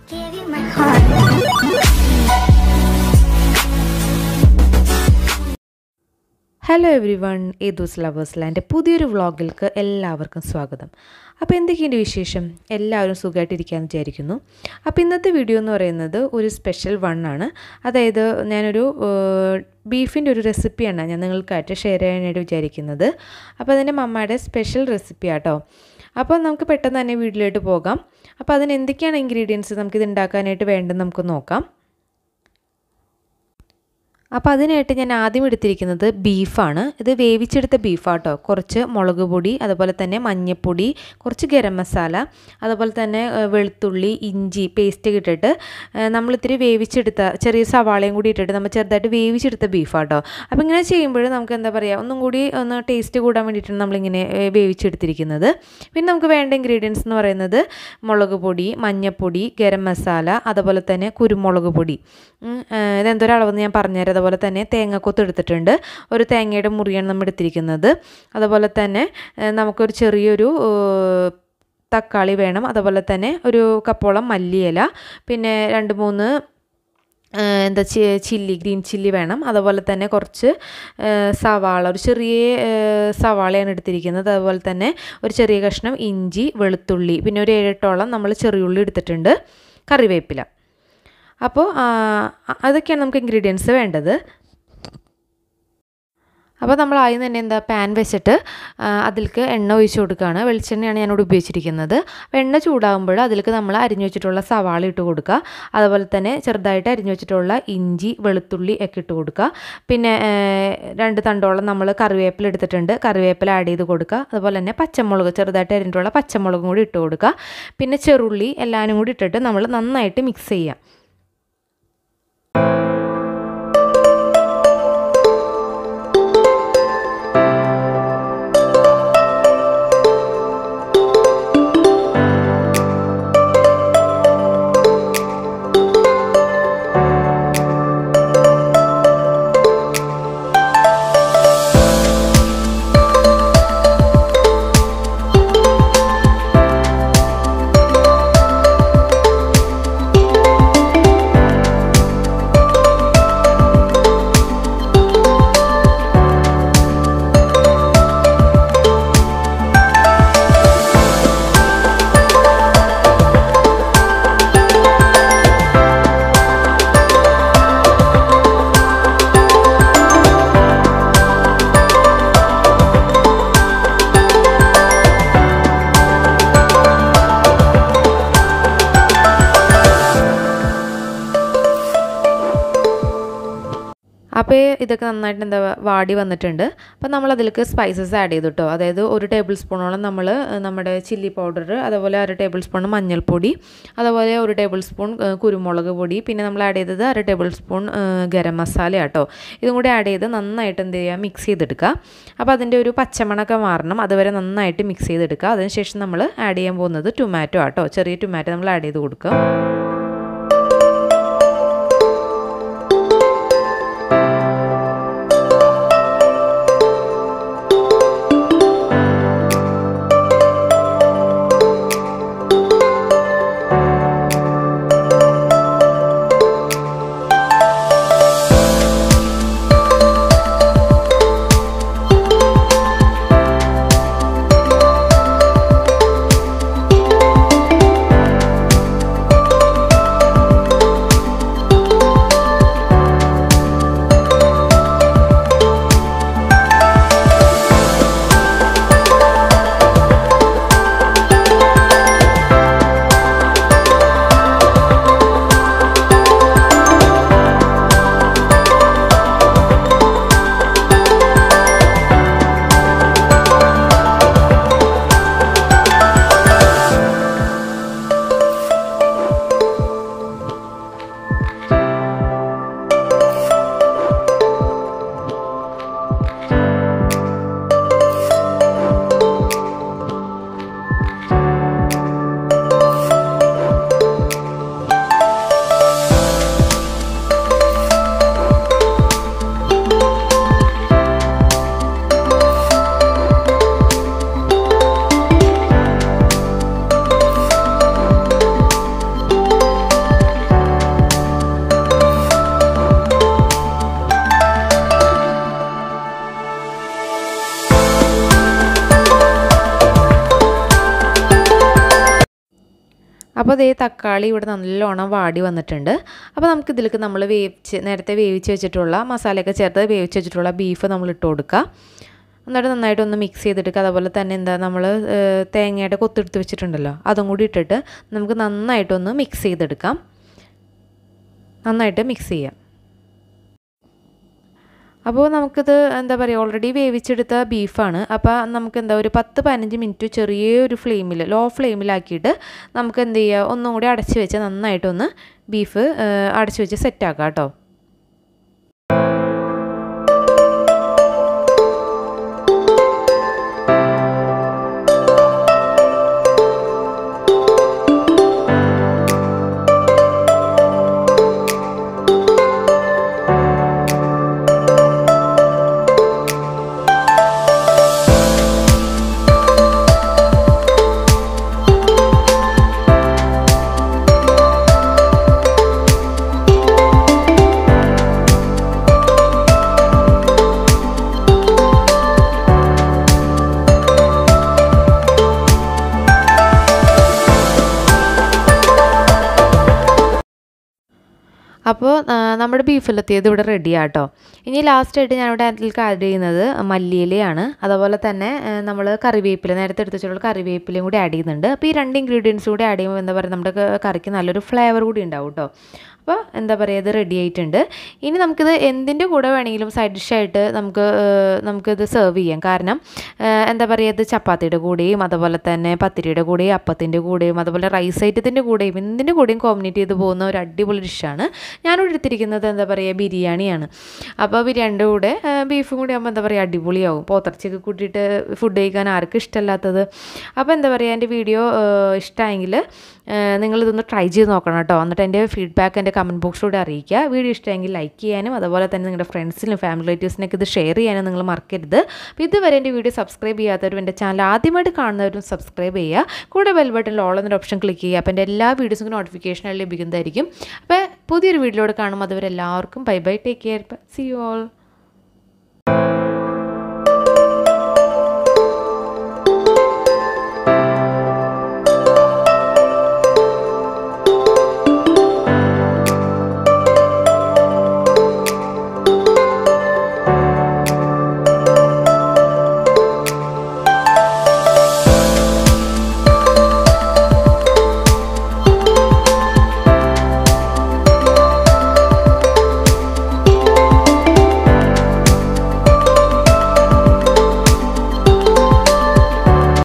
Give you my heart. Hello everyone Ethu's lovers land പുതിയൊരു വ്ളോഗിലേക്ക് എല്ലാവർക്കും സ്വാഗതം അപ്പോൾ എന്തൊക്കെയുണ്ട് വിശേഷം എല്ലാവരും സുഖമായിട്ടിരിക്കാമെന്ന് വിചാരിക്കുന്നു അപ്പോൾ ഇന്നത്തെ വീഡിയോ എന്ന് പറയുന്നത് ഒരു സ്പെഷ്യൽ വൺ ആണ് അതായത് ഞാനൊരു ബീഫിൻ്റെ ഒരു റെസിപ്പിയാണ് ഞാൻ നിങ്ങൾക്കായിട്ട് ഷെയർ ചെയ്യാനായിട്ട് വിചാരിക്കുന്നത് അപ്പോൾ അതിൻ്റെ മമ്മയുടെ സ്പെഷ്യൽ റെസിപ്പി ആട്ടോ അപ്പോൾ നമുക്ക് പെട്ടെന്ന് തന്നെ വീട്ടിലോട്ട് പോകാം അപ്പോൾ അതിന് എന്തൊക്കെയാണ് ഇൻഗ്രീഡിയൻസ് നമുക്കിത് ഉണ്ടാക്കാനായിട്ട് വേണ്ടത് നമുക്ക് നോക്കാം അപ്പോൾ അതിനായിട്ട് ഞാൻ ആദ്യം എടുത്തിരിക്കുന്നത് ബീഫാണ് ഇത് വേവിച്ചെടുത്ത ബീഫാട്ടോ കുറച്ച് മുളക് പൊടി അതുപോലെ തന്നെ മഞ്ഞൾപ്പൊടി കുറച്ച് ഗരം മസാല അതുപോലെ തന്നെ ഏഹ്, വെളുത്തുള്ളി ഇഞ്ചി പേസ്റ്റ് ഇട്ടിട്ട് ഏഹ്, നമ്മളിത്തിരി വേവിച്ചെടുത്ത ചെറിയ സവാളയും കൂടി ഇട്ടിട്ട് നമ്മൾ ചെറുതായിട്ട് വേവിച്ചെടുത്ത ബീഫാട്ടോ അപ്പോൾ ഇങ്ങനെ ചെയ്യുമ്പോൾ നമുക്ക് എന്താ പറയുക ഒന്നും കൂടി ഒന്ന് ടേസ്റ്റ് കൂടാൻ വേണ്ടിയിട്ടാണ് നമ്മളിങ്ങനെ ഏഹ്, വേവിച്ചെടുത്തിരിക്കുന്നത് പിന്നെ നമുക്ക് വേണ്ട ഇൻഗ്രീഡിയൻസ് എന്ന് പറയുന്നത് മുളക് പൊടി മഞ്ഞൾപ്പൊടി ഗരം മസാല അതുപോലെ തന്നെ കുരുമുളക് പൊടി ഉം, ഏഹ്, ഇതെന്തൊരളവെന്ന് ഞാൻ പറഞ്ഞുതരാം അതുപോലെ തന്നെ തേങ്ങക്കൊത്ത് എടുത്തിട്ടുണ്ട് ഒരു തേങ്ങയുടെ മുറിയാണ് നമ്മൾ എടുത്തിരിക്കുന്നത് അതുപോലെ തന്നെ ഏഹ്, നമുക്കൊരു ചെറിയൊരു ഏഹ്, തക്കാളി വേണം അതുപോലെ തന്നെ ഒരു കപ്പോളം മല്ലിയില പിന്നെ രണ്ട് മൂന്ന് ഏഹ്, എന്താ ചി- ചില്ലി ഗ്രീൻ ചില്ലി വേണം അതുപോലെ തന്നെ കുറച്ച് ഏഹ്, സവാള ഒരു ചെറിയ ഏഹ്, സവാളയാണ് എടുത്തിരിക്കുന്നത് അതുപോലെ തന്നെ ഒരു ചെറിയ കഷ്ണം ഇഞ്ചി വെളുത്തുള്ളി പിന്നെ ഒരു ഏഴെട്ടോളം നമ്മൾ ചെറിയുള്ളി എടുത്തിട്ടുണ്ട് കറിവേപ്പില അപ്പോൾ ആ, അതൊക്കെയാണ് നമുക്ക് ഇൻഗ്രീഡിയൻസ് വേണ്ടത് അപ്പോൾ നമ്മൾ ആദ്യം തന്നെ എന്താ പാൻ വെച്ചിട്ട് ആ, അതിലേക്ക് എണ്ണ ഒഴിച്ച് കൊടുക്കുകയാണ് വെളിച്ചെണ്ണയാണ് ഞാനിവിടെ ഉപയോഗിച്ചിരിക്കുന്നത് അപ്പോൾ എണ്ണ ചൂടാകുമ്പോൾ അതിലേക്ക് നമ്മൾ അരിഞ്ഞു വെച്ചിട്ടുള്ള സവാള ഇട്ട് കൊടുക്കുക അതുപോലെ തന്നെ ചെറുതായിട്ട് അരിഞ്ഞു വെച്ചിട്ടുള്ള ഇഞ്ചി വെളുത്തുള്ളി ഒക്കെ ഇട്ട് കൊടുക്കുക പിന്നെ ഏ, രണ്ട് തണ്ടോളം നമ്മൾ കറിവേപ്പില എടുത്തിട്ടുണ്ട് കറിവേപ്പില ആഡ് ചെയ്ത് കൊടുക്കുക അതുപോലെ തന്നെ പച്ചമുളക് ചെറുതായിട്ട് അരിഞ്ഞിട്ടുള്ള പച്ചമുളകും കൂടി ഇട്ട് കൊടുക്കുക പിന്നെ ചെറുള്ളി എല്ലാവരും കൂടി ഇട്ടിട്ട് നമ്മൾ നന്നായിട്ട് മിക്സ് ചെയ്യാം അപ്പോൾ ഇതൊക്കെ നന്നായിട്ട് എന്താ വാടി വന്നിട്ടുണ്ട് അപ്പോൾ നമ്മൾ അതിലേക്ക് സ്പൈസസ് ആഡ് ചെയ്തു കേട്ടോ അതായത് ഒരു ടേബിൾ സ്പൂണോളം നമ്മൾ നമ്മുടെ ചില്ലി പൗഡർ അതുപോലെ അര ടേബിൾ സ്പൂൺ മഞ്ഞൾപ്പൊടി അതുപോലെ ഒരു ടേബിൾ സ്പൂൺ ഏഹ്, കുരുമുളക് പൊടി പിന്നെ നമ്മൾ ആഡ് ചെയ്തത് അര ടേബിൾ സ്പൂൺ ഏഹ്, ഗരം മസാല കേട്ടോ ഇതും കൂടി ആഡ് ചെയ്ത് നന്നായിട്ട് എന്ത് ചെയ്യുക മിക്സ് ചെയ്തെടുക്കുക അപ്പോൾ അതിൻ്റെ ഒരു പച്ചമണമൊക്കെ മാറണം അതുവരെ നന്നായിട്ട് മിക്സ് ചെയ്തെടുക്കുക അതിനുശേഷം നമ്മൾ ആഡ് ചെയ്യാൻ പോകുന്നത് ടൊമാറ്റോ ആട്ടോ ചെറിയ ടൊമാറ്റോ നമ്മൾ ആഡ് ചെയ്ത് കൊടുക്കുക അപ്പോൾ അതേ തക്കാളി ഇവിടെ നല്ലോണം വാടി വന്നിട്ടുണ്ട് അപ്പോൾ നമുക്ക് ഇതിലേക്ക് നമ്മൾ വേവിച്ച് നേരത്തെ വേവിച്ച് വെച്ചിട്ടുള്ള മസാലയൊക്കെ ചേർത്ത് വേവിച്ച് വെച്ചിട്ടുള്ള ബീഫ് നമ്മൾ ഇട്ട് കൊടുക്കുക എന്നിട്ട് നന്നായിട്ടൊന്ന് മിക്സ് ചെയ്തെടുക്കുക അതുപോലെ തന്നെ എന്താ നമ്മൾ തേങ്ങയുടെ കൊത്തെടുത്ത് വെച്ചിട്ടുണ്ടല്ലോ അതും കൂടി ഇട്ടിട്ട് നമുക്ക് നന്നായിട്ടൊന്ന് മിക്സ് ചെയ്തെടുക്കാം നന്നായിട്ട് മിക്സ് ചെയ്യാം അപ്പോൾ നമുക്കിത് എന്താ പറയുക ഓൾറെഡി വേവിച്ചെടുത്ത ബീഫാണ് അപ്പോൾ നമുക്ക് എന്താ ഒരു പത്ത് പതിനഞ്ച് മിനിറ്റ് ചെറിയൊരു ഫ്ലെയിമിൽ ലോ ഫ്ലെയിമിലാക്കിയിട്ട് നമുക്ക് എന്ത് ചെയ്യുക ഒന്നും കൂടി അടച്ച് വെച്ച് നന്നായിട്ടൊന്ന് ബീഫ് അടച്ച് വെച്ച് സെറ്റാക്കാം കേട്ടോ അപ്പോൾ നമ്മുടെ ബീഫിലെത്തിയത് ഇവിടെ റെഡി ആട്ടോ ഇനി ലാസ്റ്റായിട്ട് ഞാനിവിടെ അതിലേക്ക് ആഡ് ചെയ്യുന്നത് മല്ലിയിലയാണ് അതുപോലെ തന്നെ നമ്മൾ കറിവേപ്പില നേരത്തെ എടുത്ത് വെച്ചിട്ടുള്ള കറിവേപ്പിലയും കൂടി ആഡ് ചെയ്യുന്നുണ്ട് അപ്പോൾ ഈ രണ്ട് ഇൻഗ്രീഡിയൻസ് കൂടി ആഡ് ചെയ്യുമ്പോൾ എന്താ പറയുക നമ്മുടെ കറിക്ക് നല്ലൊരു ഫ്ലേവർ കൂടി ഉണ്ടാവും കേട്ടോ അപ്പോൾ എന്താ പറയുക ഇത് റെഡി ആയിട്ടുണ്ട് ഇനി നമുക്കിത് എന്തിൻ്റെ കൂടെ വേണമെങ്കിലും സൈഡ് ഡിഷായിട്ട് നമുക്ക് നമുക്കിത് സെർവ് ചെയ്യാം കാരണം എന്താ പറയുക ഇത് ചപ്പാത്തിയുടെ കൂടെയും അതുപോലെ തന്നെ പത്തിരിയുടെ കൂടെയും അപ്പത്തിൻ്റെ കൂടെയും അതുപോലെ റൈസ് ഐറ്റത്തിൻ്റെ കൂടെയും എന്തിൻ്റെ കൂടെയും കോമ്പിനേറ്റ് ചെയ്ത് പോകുന്ന ഒരു അടിപൊളി ഡിഷാണ് ഞാനിവിടെ എടുത്തിരിക്കുന്നത് എന്താ പറയുക ബിരിയാണിയാണ് അപ്പോൾ ബിരിയാണിയുടെ കൂടെ ബീഫും കൂടി ആകുമ്പോൾ എന്താ പറയുക അടിപൊളിയാവും പോത്തിറച്ചിയൊക്കെ കൂട്ടിയിട്ട് ഫുഡ് കഴിക്കാൻ ആർക്കും ഇഷ്ടമല്ലാത്തത് അപ്പോൾ എന്താ പറയുക എൻ്റെ വീഡിയോ ഇഷ്ടമായെങ്കിൽ നിങ്ങളിതൊന്ന് ട്രൈ ചെയ്ത് നോക്കണം കേട്ടോ എന്നിട്ട് എൻ്റെ ഫീഡ്ബാക്ക് എൻ്റെ കമൻറ്റ് ബോക്സിലൂടെ അറിയിക്കുക വീഡിയോ ഇഷ്ടമെങ്കിൽ ലൈക്ക് ചെയ്യാനും അതുപോലെ തന്നെ നിങ്ങളുടെ ഫ്രണ്ട്സിനും ഫാമിലി റിലേറ്റീവ്സിനൊക്കെ ഇത് ഷെയർ ചെയ്യാനും നിങ്ങൾ മറക്കരുത് അപ്പോൾ ഇതുവരെ എൻ്റെ വീഡിയോ സബ്സ്ക്രൈബ് ചെയ്യാത്തവരും എൻ്റെ ചാനൽ ആദ്യമായിട്ട് കാണുന്നവരും സബ്സ്ക്രൈബ് ചെയ്യുക കൂടെ ബെൽ ബട്ടണിൽ ഓൾ എന്നൊരു ഓപ്ഷൻ ക്ലിക്ക് ചെയ്യുക അപ്പോൾ എൻ്റെ എല്ലാ വീഡിയോസിനും നോട്ടിഫിക്കേഷൻ ലഭിക്കുന്നതായിരിക്കും അപ്പോൾ പുതിയൊരു വീഡിയോയോട് കാണും അതുവരെ എല്ലാവർക്കും bye bye take care see you all